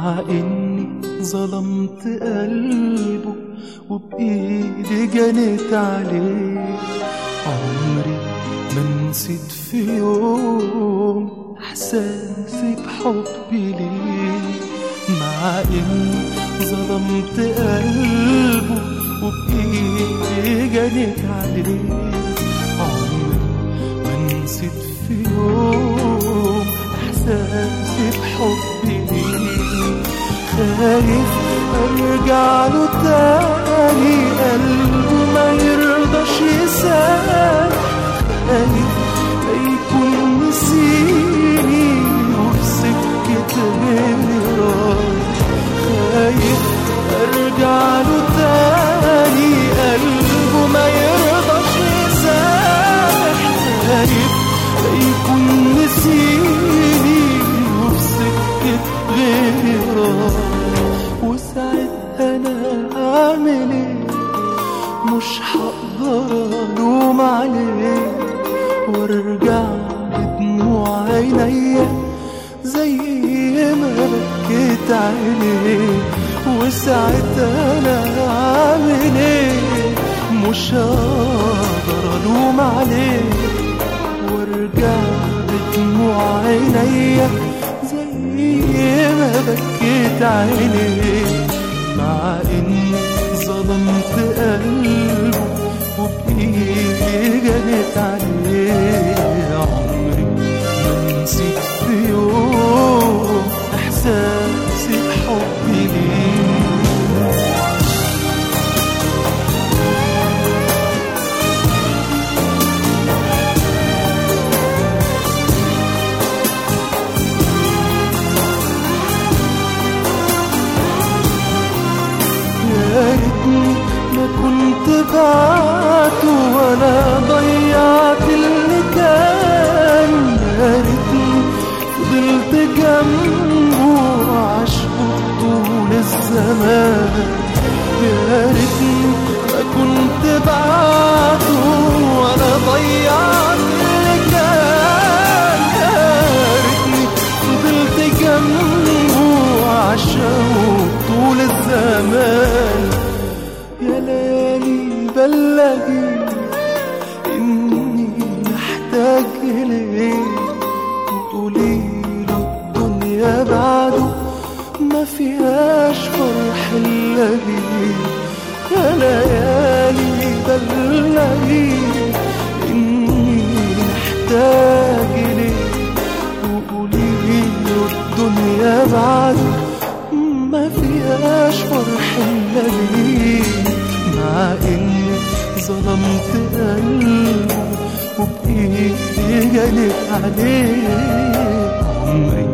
مع اني ظلمت قلبه وبايدي جنت عليه عمري ما نسيت في يوم احساسي بحبي ليه مع اني ظلمت قلبه وبايدي جنت عليه عمري ما نسيت في يوم احساسي بحبي ليه خايف ارجع له تاني قلبه ما يرضاش يسامح خايف لا يكون نسيني وفي سكة غيره خايف ارجع له تاني قلبه ما يرضاش يسامح خايف لا يكون نسيني وفي سكة غيره وساعتها انا اعمل ايه مش هقدر الوم عليه وارجع بدموع عينيا زي ما بكيت عليه وساعتها انا اعمل ايه مش هقدر الوم عليه وارجع بدموع عينيا زي ما بكيت عينيه مع اني ظلمت قلبه وبايدي جنت عليه عمري ما نسيت في يوم احساسي بحبي ليه يا ريتني ما كنت بعته ولا ضيعت اللي كان يا ريتني فضلت جنبه عشقه طول الزمان يا ريتني ما كنت بعته ولا ضيعت اللي كان يا ريتني فضلت جنبه عشقه طول الزمان يا ليالي بلغي إني محتاج إليه وقولي له الدنيا بعده ما فيهاش فرح إلا بيه يا ليالي بلغي إني محتاج إليه وقولي له الدنيا بعده ما فيهاش فرح إلا بيه مع إني ظلمت قلبه وبإيدي جنت عليه عمري